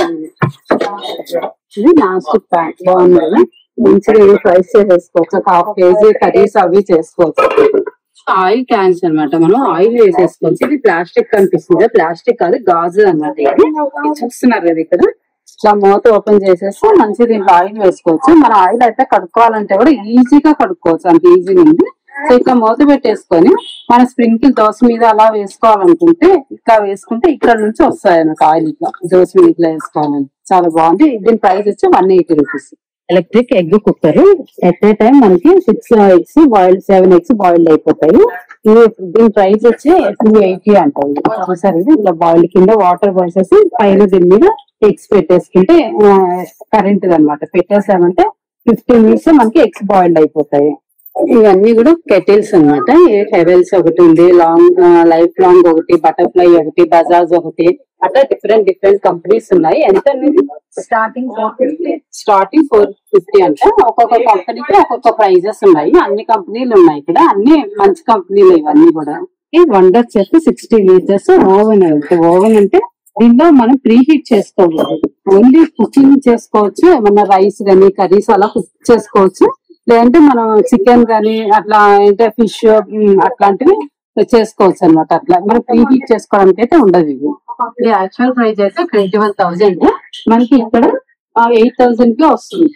ఇది నాన్ స్టిక్ ప్యాన్ బాగుంది కదా మంచిగా ఇవి ఫ్రైస్ చేసేసుకోవచ్చు ఒక హాఫ్ కేజీ కర్రీస్ అవి చేసుకోవచ్చు ఆయిల్ క్యాన్స్ అన్నమాట మనం ఆయిల్ వేసేసుకోవచ్చు ఇది ప్లాస్టిక్ కనిపిస్తుంది ప్లాస్టిక్ కాదు గాజు అన్నమాట ఇది ఇది చూస్తున్నారు కదా ఇక్కడ ఇట్లా మూత ఓపెన్ చేసేస్తే మంచి దీంట్లో ఆయిల్ వేసుకోవచ్చు మన ఆయిల్ అయితే కడుక్కోవాలంటే కూడా ఈజీగా కడుక్కోవచ్చు అంత ఈజీగా ఉంది సో ఇట్లా మూత పెట్టేసుకొని మన స్ప్రింకిల్ దోశ మీద అలా వేసుకోవాలనుకుంటే ఇట్లా వేసుకుంటే ఇక్కడ నుంచి వస్తాయి అన్నమాట ఆయిల్ ఇట్లా దోశ మీద ఇట్లా వేసుకోవాలని చాలా బాగుంది దీని ప్రైస్ వచ్చి one eighty rupees electric egg cooker at a time మనకి six eggs boiled seven eggs boiled అయిపోతాయి ఇది దీని ప్రైస్ వచ్చి టూ ఎయిటీ అంటారు సరే ఇట్లా బాయిల్ కింద వాటర్ పోసేసి పైన దీని మీద ఎగ్స్ పెట్టేసుకుంటే కరెంట్ అన్నమాట పెట్టేసామంటే ఫిఫ్టీన్ మినిట్స్ మనకి ఎగ్స్ బాయిల్డ్ అయిపోతాయి ఇవన్నీ కూడా కెటిల్స్ అన్నమాట హెవెల్స్ ఒకటి ఉంది లాంగ్ లైఫ్ లాంగ్ ఒకటి బటర్ఫ్లై ఒకటి బజాజ్ ఒకటి అట్లా డిఫరెంట్ డిఫరెంట్ కంపెనీస్ ఉన్నాయి ఎంత అనేది స్టార్టింగ్ స్టార్టింగ్ ఫోర్ ఫిఫ్టీ అంటే ఒక్కొక్క కంపెనీకి ఒక్కొక్క ప్రైజెస్ ఉన్నాయి అన్ని కంపెనీలు ఉన్నాయి ఇక్కడ అన్ని మంచి కంపెనీలు ఇవన్నీ కూడా ఈ వండర్ చేస్తే సిక్స్టీ లీటర్స్ ఓవెన్ అంటే ఓవెన్ అంటే దీంట్లో మనం ప్రీ హీట్ చేసుకోకూడదు ఓన్లీ కుకింగ్ చేసుకోవచ్చు ఏమన్నా రైస్ గానీ కర్రీస్ అలా కుక్ చేసుకోవచ్చు లేదంటే మనం చికెన్ గానీ అట్లా అంటే ఫిష్ అట్లాంటివి చేసుకోవచ్చు అన్నమాట అట్లా మనం ప్రీ హీట్ చేసుకోవడానికి అయితే ఉండదు ఇవి ఈ యాక్చువల్ ప్రైస్ అయితే ట్వంటీ వన్ థౌసండ్ మనకి ఇక్కడ ఎయిట్ థౌసండ్ కి వస్తుంది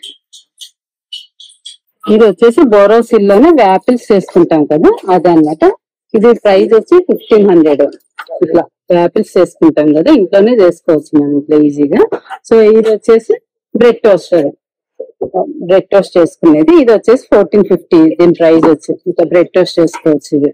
ఇది వచ్చేసి బోరోసిల్ లోనే వ్యాపిల్స్ చేసుకుంటాం కదా అదన్నమాట ఇది ప్రైస్ వచ్చి ఫిఫ్టీన్ హండ్రెడ్ ఇట్లా వ్యాపిల్స్ చేసుకుంటాం కదా ఇంట్లోనే చేసుకోవచ్చు మనం ఇట్లా ఈజీగా సో ఇది వచ్చేసి బ్రెడ్ టోస్టర్ బ్రెడ్ టోస్ట్ చేసుకునేది ఇది వచ్చేసి ఫోర్టీన్ ఫిఫ్టీ దీని ప్రైస్ వచ్చి ఇట్లా బ్రెడ్ టోస్ట్ చేసుకోవచ్చు ఇది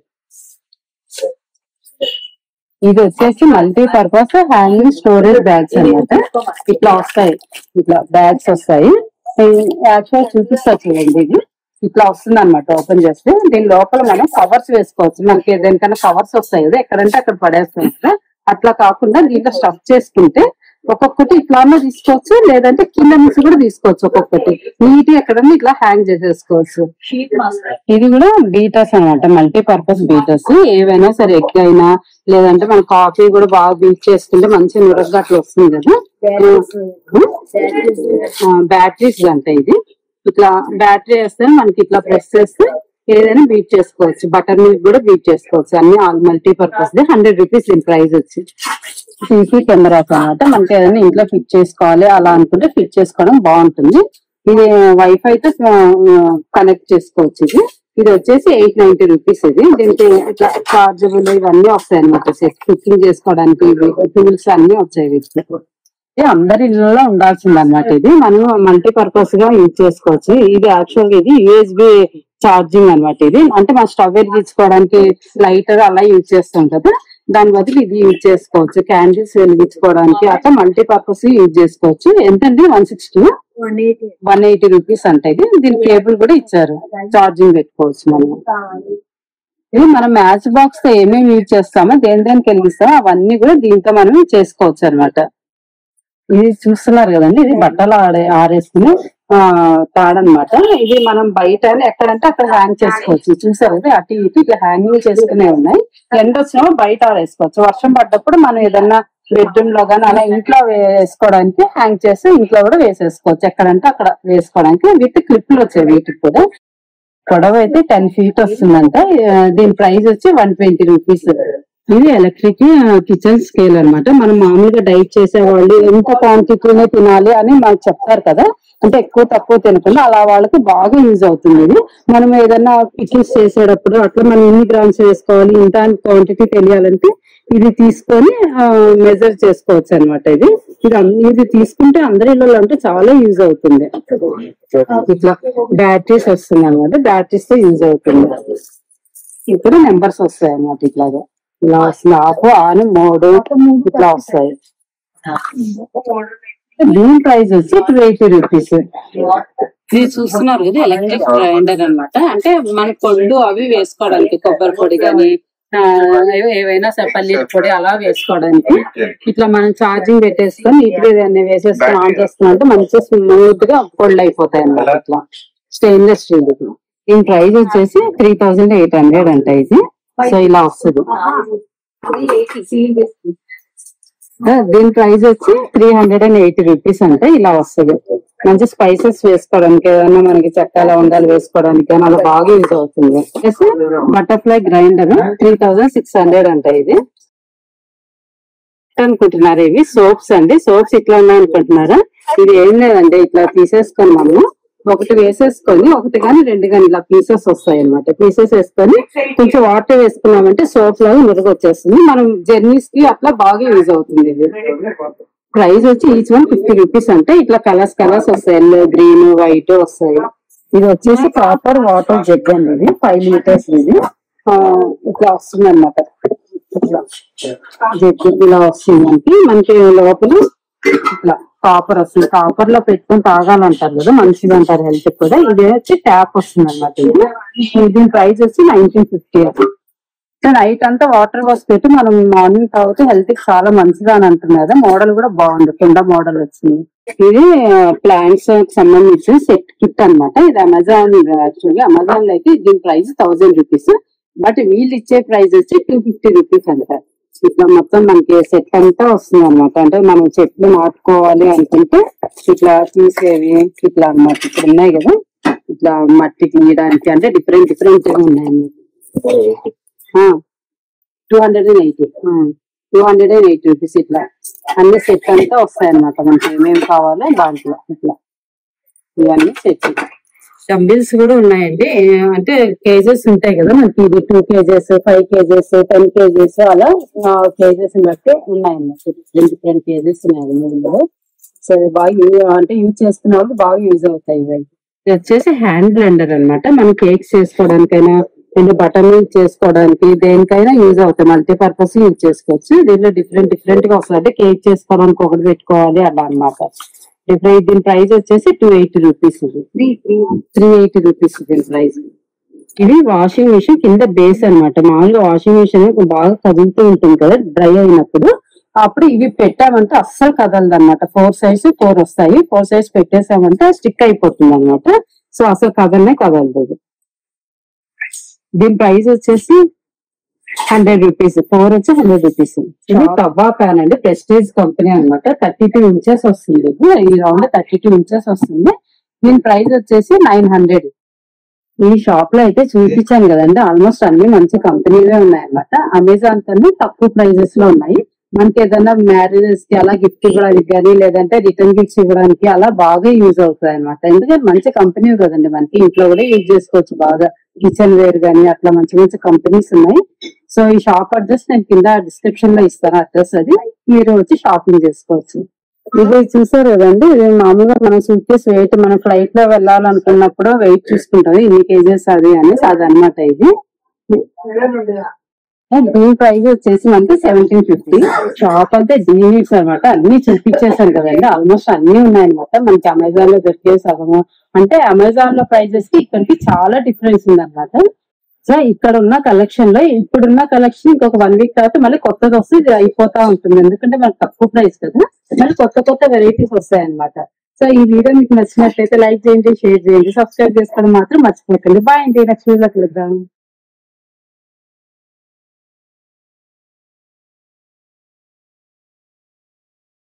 ఇది వచ్చేసి multi purpose hanging storage bags అన్నమాట ఇట్లా వస్తాయి ఇట్లా బ్యాగ్స్ వస్తాయి యాక్చువల్ చూపిస్తా చూడండి ఇది ఇట్లా వస్తుంది అనమాట ఓపెన్ చేస్తే దీని లోపల మనం కవర్స్ వేసుకోవచ్చు మనకి దేనికన్నా కవర్స్ వస్తాయి కదా ఎక్కడంటే అక్కడ పడేస్తాం కదా అట్లా కాకుండా దీంట్లో స్టఫ్ చేసుకుంటే ఒక్కొక్కటి ఇట్లానే తీసుకోవచ్చు లేదంటే కింద నుంచి కూడా తీసుకోవచ్చు ఒక్కొక్కటి నీట్ గా ఎక్కడన్నా ఇట్లా హ్యాంగ్ చేసేసుకోవచ్చు షీట్ మాస్టర్ ఇది కూడా బీటర్స్ అన్నమాట మల్టీ పర్పస్ బీటర్స్ ఏవైనా సరే ఎగ్ అయినా లేదంటే మన కాఫీ కూడా బాగా బీట్ చేసుకుంటే మంచి నురగ్గా అట్లా వస్తుంది కదా బ్యాటరీస్ అంట ఇది ఇట్లా బ్యాటరీ వేస్తే మనకి ఇట్లా ప్రెస్ చేస్తే ఏదైనా బీట్ చేసుకోవచ్చు బటర్ మిల్క్ కూడా బీట్ చేసుకోవచ్చు అన్ని all multi purpose hundred rupees దీని ప్రైస్ వచ్చి సీసీ కెమెరాస్ అన్నమాట మనకి ఏదైనా ఇంట్లో ఫిట్ చేసుకోవాలి అలా అనుకుంటే ఫిట్ చేసుకోవడం బాగుంటుంది ఇది వైఫై తో కనెక్ట్ చేసుకోవచ్చు ఇది ఇది వచ్చేసి ఎయిట్ నైన్టీ రూపీస్ ఇది దీనికి ఇట్లా చార్జబుల్ ఇవన్నీ వస్తాయి అనమాట సెట్ కుకింగ్ చేసుకోవడానికి టూల్స్ అన్ని వచ్చాయి వీటికి ఇది అందరి ఇళ్ళలో ఉండాల్సింది అనమాట ఇది మనం మల్టీ పర్పస్ గా యూజ్ చేసుకోవచ్చు ఇది యాక్చువల్ ఇది యూఎస్బి ఛార్జింగ్ అన్నమాట ఇది అంటే మన స్టవ్ వెలిగించుకోవడానికి లైటర్ అలా యూజ్ చేస్తాం కదా దాని బదులు ఇది యూజ్ చేసుకోవచ్చు క్యాండిల్స్ వెలిగించుకోవడానికి అట్లా మల్టీ పర్పస్ యూజ్ చేసుకోవచ్చు ఎంతండి one sixty one eighty one eighty rupees అంటే ఇది దీని కేబుల్ కూడా ఇచ్చారు ఛార్జింగ్ పెట్టుకోవచ్చు మనం ఇది మనం మ్యాచ్ బాక్స్ తో ఏమేమి యూజ్ చేస్తామో దేని దేనికి వెలిగిస్తామో అవన్నీ కూడా దీంతో మనం చేసుకోవచ్చు అన్నమాట ఇది చూస్తున్నారు కదండి ఇది బట్టలు ఆడే ఆరేసుకుని ఆ తాడనమాట ఇది మనం బయట ఎక్కడంటే అక్కడ హ్యాంగ్ చేసుకోవచ్చు చూసారు కదా అటు ఇటు ఇట్లా హ్యాంగింగ్ చేసుకునే ఉన్నాయి ఎండ వచ్చినప్పుడు బయట ఆరేసుకోవచ్చు వర్షం పడ్డప్పుడు మనం ఏదన్నా బెడ్రూమ్ లో గానీ అలా ఇంట్లో వేసుకోవడానికి హ్యాంగ్ చేసి ఇంట్లో కూడా వేసేసుకోవచ్చు ఎక్కడంటే అక్కడ వేసుకోవడానికి విత్ క్లిప్లు వచ్చాయి వీటికి కూడా పొడవ అయితే టెన్ ఫీట్ వస్తుందంట ఆ, దీని ప్రైస్ వచ్చి వన్ ట్వంటీ రూపీస్ ఇది ఎలక్ట్రిక్ కిచెన్ స్కేల్ అన్నమాట మనం మామూలుగా డైట్ చేసే వాళ్ళు ఎంత క్వాంటిటీనే తినాలి అని మనకు చెప్తారు కదా అంటే ఎక్కువ తక్కువ తినకుండా అలా వాళ్ళకి బాగా యూజ్ అవుతుంది ఇది మనం ఏదైనా పికిల్స్ చేసేటప్పుడు అట్లా మనం ఎన్ని గ్రామ్స్ వేసుకోవాలి ఇంత క్వాంటిటీ తెలియాలంటే ఇది తీసుకొని మెజర్ చేసుకోవచ్చు అన్నమాట ఇది ఇది అన్- ఇది తీసుకుంటే అందరి ఇళ్ళలో అంటే చాలా యూజ్ అవుతుంది ఇట్లా బ్యాటరీస్ వస్తుంది అనమాట బ్యాటరీస్ తో యూజ్ అవుతుంది ఇప్పుడు నెంబర్స్ వస్తాయి అన్నమాట ఇట్లాగా ఇలా స్లాప్ ఆన్ మోడ్ ఇట్లా వస్తాయి దీని ప్రైస్ వచ్చి టూ ఎయిటీ రూపీస్ ఇది చూస్తున్నారు కదా ఎలక్ట్రిక్ గ్రైండర్ అన్నమాట అంటే మన పొండు అవి వేసుకోవడానికి కొబ్బరి పొడి కానీ ఏవైనా సరే పల్లీల పొడి అలా వేసుకోవడానికి ఇట్లా మనం ఛార్జింగ్ పెట్టేసుకొని ఇప్పుడు ఏదైనా వేసేసుకొని ఆన్ చేసుకున్నా అంటే మంచిగా స్మూత్ గా పొళ్ళు అయిపోతాయి అన్నమాట ఇట్లా స్టెయిన్లెస్ స్టీల్ ఇది దీని ప్రైస్ వచ్చేసి త్రీ థౌజండ్ ఎయిట్ హండ్రెడ్ అంట ఇది సో ఇలా వస్తుంది ఆ, దీని ప్రైస్ వచ్చి three hundred and eighty rupees అంటే ఇలా వస్తుంది మంచి స్పైసెస్ వేసుకోవడానికి ఏదైనా మనకి చెక్క లవంగాలు వేసుకోవడానికి కానీ అలా బాగా యూజ్ అవుతుంది Butterfly grinder three thousand six hundred అంట ఇది అనుకుంటున్నారు ఇవి సోప్స్ అండి సోప్స్ ఇట్లా ఉన్నాయి అనుకుంటున్నారా ఇది ఏం లేదండి ఇట్లా తీసేసుకొని మనము ఒకటి వేసేసుకొని ఒకటి కానీ రెండు కానీ ఇలా పీసెస్ వస్తాయి అన్నమాట పీసెస్ వేసుకొని కొంచెం వాటర్ వేసుకున్నామంటే సోప్ లాగా నురుగు వచ్చేస్తుంది మనం జర్నీస్ కి అట్లా బాగా యూజ్ అవుతుంది ఇది ప్రైస్ వచ్చి ఈచ్ వన్ ఫిఫ్టీ రూపీస్ అంటే ఇట్లా కలర్స్ కలర్స్ వస్తాయి ఎల్లో గ్రీన్ వైట్ వస్తాయి ఇది వచ్చేసి కాపర్ వాటర్ జగ్ అండి ఇది ఫైవ్ లీటర్స్ ఇది ఆ, ఇట్లా వస్తుంది అనమాట ఇట్లా జగ్ ఇలా వస్తుంది మనకి మనకి లోపల ఇట్లా కాపర్ వస్తుంది కాపర్ లో పెట్టుకొని తాగాలంటారు కదా మంచిది అంటారు హెల్త్ కూడా ఇది వచ్చి ట్యాప్ వస్తుంది అనమాట ఇది దీని ప్రైస్ వచ్చి నైన్టీన్ ఫిఫ్టీ నైట్ అంతా వాటర్ వాష్ పెట్టి మనం మార్నింగ్ తాగితే హెల్త్ కి చాలా మంచిది అని అంటున్నారు కదా మోడల్ కూడా బాగుంది కింద మోడల్ వచ్చింది ఇది ప్లాంట్స్ కి సంబంధించిన సెట్ కిట్ అన్నమాట ఇది అమెజాన్ యాక్చువల్లీ అమెజాన్ లో అయితే దీని ప్రైస్ థౌసండ్ రూపీస్ బట్ వీళ్ళు ఇచ్చే ప్రైస్ వచ్చి టూ ఫిఫ్టీ రూపీస్ అంట ఇట్లా మొత్తం మనకి సెట్ అంతా వస్తుంది అనమాట అంటే మనం చెట్లు నాటుకోవాలి అనుకుంటే ఇట్లా తీసేవి ఇట్లా అన్నమాట ఇక్కడ ఉన్నాయి కదా ఇట్లా మట్టి తీయడానికి అంటే డిఫరెంట్ డిఫరెంట్ ఉన్నాయి two hundred and eighty two hundred and eighty rupees ఇట్లా అన్ని సెట్ అంతా వస్తాయి అన్నమాట మనకి ఏమేమి కావాలో దాంట్లో ఇట్లా ఇవన్నీ సెట్ డంబిల్స్ కూడా ఉన్నాయండి ఏ- అంటే కేజెస్ ఉంటాయి కదా మనకి ఇది two kgs five kgs ten kgs అలా కేజెస్ బట్టి ఉన్నాయన్నమాట డిఫరెంట్ డిఫరెంట్ కేజెస్ ఉన్నాయి మూడు సో ఇవి బాగా యూ- అంటే యూజ్ చేసుకునే వాళ్ళు బాగా యూజ్ అవుతాయి ఇవి ఇది వచ్చేసి హ్యాండ్ బ్లెండర్ అన్నమాట మనం కేక్స్ చేసుకోవడానికైనా లేదా బటర్ మిల్క్ చేసుకోవడానికి దేనికైనా యూజ్ అవుతాయి మల్టీపర్పస్ యూజ్ చేసుకోవచ్చు దీంట్లో డిఫరెంట్ డిఫరెంట్ గా వస్తుంది అంటే కేక్ చేసుకోవడానికి ఒకటి పెట్టుకోవాలి అలా అన్నమాట డిఫరెంట్ దీని ప్రైస్ వచ్చేసి టూ ఎయిటీ రూపీస్ ఇది త్రీ ఎయిటీ రూపీస్ దీని ప్రైస్ ఇది వాషింగ్ మిషన్ కింద బేస్ అన్నమాట మామూలుగా వాషింగ్ మిషన్ బాగా కదులుతూ ఉంటుంది కదా డ్రై అయినప్పుడు అప్పుడు ఇవి పెట్టామంటే అస్సలు కదలదు అనమాట ఫోర్ సైజ్ ఫోర్ వస్తాయి ఫోర్ సైజ్ పెట్టేసామంటే స్టిక్ అయిపోతుంది అనమాట సో అసలు కదలనే కదలదు ఇది. దీని ప్రైస్ వచ్చేసి హండ్రెడ్ రూపీస్ ఫోర్ వచ్చి హండ్రెడ్ రూపీస్ ఇది తవ్వా ప్యాన్ అండి ప్రెస్టేజ్ కంపెనీ అన్నమాట థర్టీ టూ ఇంచెస్ వస్తుంది ఇది ఈ రౌండ్ థర్టీ టూ ఇంచెస్ వస్తుంది దీని ప్రైస్ వచ్చేసి నైన్ హండ్రెడ్ ఈ షాప్ లో అయితే చూపించాను కదండి ఆల్మోస్ట్ అన్ని మంచి కంపెనీలే ఉన్నాయన్నమాట అమెజాన్ కన్నా తక్కువ ప్రైజెస్ లో ఉన్నాయి మనకి ఏదైనా మ్యారేజెస్ కి అలా గిఫ్ట్ ఇవ్వడానికి కానీ లేదంటే రిటర్న్ గిఫ్ట్స్ ఇవ్వడానికి అలా బాగా యూజ్ అవుతాయి అనమాట ఎందుకంటే మంచి కంపెనీ కదండి మనకి ఇంట్లో కూడా యూజ్ చేసుకోవచ్చు బాగా కిచెన్ వేర్ గానీ అట్లా మంచి మంచి కంపెనీస్ ఉన్నాయి సో ఈ షాప్ అడ్రస్ నేను కింద డిస్క్రిప్షన్ లో ఇస్తాను అడ్రస్ అది మీరు వచ్చి షాపింగ్ చేసుకోవచ్చు ఇది చూసారు కదండి ఇది మామూలుగా మనం సూట్ కేస్ వెయిట్ మనం ఫ్లైట్ లో వెళ్ళాలనుకున్నప్పుడు వెయిట్ చూసుకుంటాం ఇన్ని కేజెస్ అది అనేసి అది అనమాట ఇది దీని ప్రైస్ వచ్చేసి మనకి సెవెంటీన్ ఫిఫ్టీ షాప్ అంటే డీనీడ్స్ అనమాట అన్ని చూపించేసాను కదండి ఆల్మోస్ట్ అన్ని ఉన్నాయన్నమాట మనకి అమెజాన్ లో దొరికే సగము అంటే అమెజాన్ లో ప్రైజెస్ కి ఇక్కడికి చాలా డిఫరెన్స్ ఉందన్నమాట సో ఇక్కడ ఉన్న కలెక్షన్ లో ఇప్పుడున్న కలెక్షన్ ఇంకొక వన్ వీక్ తర్వాత మళ్ళీ కొత్తది వస్తే ఇది అయిపోతా ఉంటుంది ఎందుకంటే మనకు తక్కువ ప్రైస్ కదా మళ్ళీ కొత్త కొత్త వెరైటీస్ వస్తాయి అన్నమాట సో ఈ వీడియో మీకు నచ్చినట్లయితే లైక్ చేయండి షేర్ చేయండి సబ్స్క్రైబ్ చేసుకోవడం మాత్రం మర్చిపోకండి బాయ్ అండి నెక్స్ట్ వీడియో కలుద్దాం